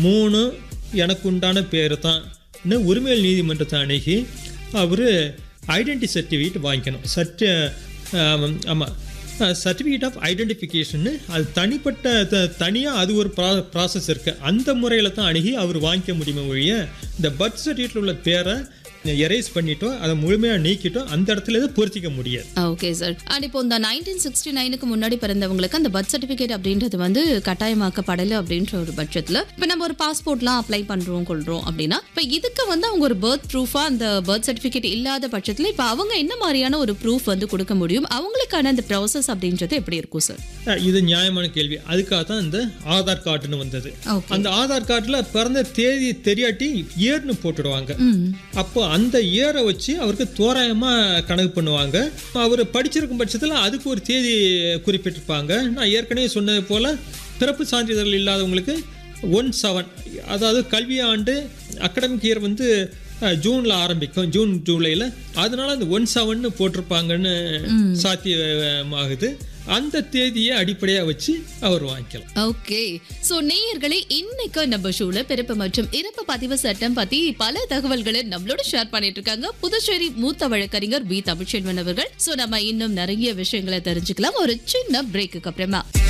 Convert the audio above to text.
மூணு எனக்கு உண்டான பேர் தான் உரிமையல் நீதிமன்றத்தை அணுகி அவர் ஐடென்டி சர்டிஃபிகேட் வாங்கிக்கணும் சர்டி ஆமாம் சர்டிஃபிகேட் ஆஃப் ஐடென்டிஃபிகேஷன்னு அது தனிப்பட்ட த தனியாக அது ஒரு ப்ரா ப்ராசஸ் இருக்குது அந்த முறையில் தான் அணுகி அவர் வாங்கிக்க முடியுமே ஒழிய இந்த பர்த் சர்டிஃபிகேட்டில் உள்ள பேரை எரேஸ் பண்ணிட்டோம் அதை முழுமையாக நீக்கிட்டோம் அந்த இடத்துல இதை பொருத்திக்க முடியாது ஓகே சார் அண்ட் இப்போ இந்த நைன்டீன் சிக்ஸ்டி நைனுக்கு முன்னாடி பிறந்தவங்களுக்கு அந்த பர்த் சர்டிஃபிகேட் அப்படின்றது வந்து கட்டாயமாக்கப்படலை அப்படின்ற ஒரு பட்சத்தில் இப்போ நம்ம ஒரு பாஸ்போர்ட்லாம் அப்ளை பண்ணுறோம் கொள்றோம் அப்படின்னா இப்போ இதுக்கு வந்து அவங்க ஒரு பர்த் ப்ரூஃபாக அந்த பர்த் சர்டிஃபிகேட் இல்லாத பட்சத்தில் இப்போ அவங்க என்ன மாதிரியான ஒரு ப்ரூஃப் வந்து கொடுக்க முடியும் அவங்களுக்கான அந்த ப்ராசஸ் அப்படின்றது எப்படி இருக்கும் சார் அஹ் இது நியாயமான கேள்வி அதுக்காக தான் இந்த ஆதார் கார்டுன்னு வந்தது ஓகே அந்த ஆதார் கார்டில் பிறந்த தேதி தெரியாட்டி இயர்னு போட்டுடுவாங்க ம் அப்போ அந்த இயரை வச்சு அவருக்கு தோராயமாக கணக்கு பண்ணுவாங்க அவர் படிச்சிருக்கும் பட்சத்தில் அதுக்கு ஒரு தேதி குறிப்பிட்டிருப்பாங்க நான் ஏற்கனவே சொன்னது போல் பிறப்பு சான்றிதழ் இல்லாதவங்களுக்கு ஒன் செவன் அதாவது கல்வி ஆண்டு அகடமிக் இயர் வந்து ஜூனில் ஆரம்பிக்கும் ஜூன் ஜூலையில் அதனால அந்த ஒன் செவன்னு போட்டிருப்பாங்கன்னு சாத்தியமாகுது அந்த தேதியை அடிப்படையாக வச்சு அவர் வாங்கிக்கலாம் ஓகே சோ நேயர்களே இன்னைக்கு நம்ம ஷோல பிறப்பு மற்றும் இறப்பு பதிவு சட்டம் பத்தி பல தகவல்களை நம்மளோட ஷேர் பண்ணிட்டு இருக்காங்க புதுச்சேரி மூத்த வழக்கறிஞர் வி தமிழ்ச்செல்வன் அவர்கள் சோ நம்ம இன்னும் நிறைய விஷயங்களை தெரிஞ்சுக்கலாம் ஒரு சின்ன பிரேக்குக்கு அப்புறமா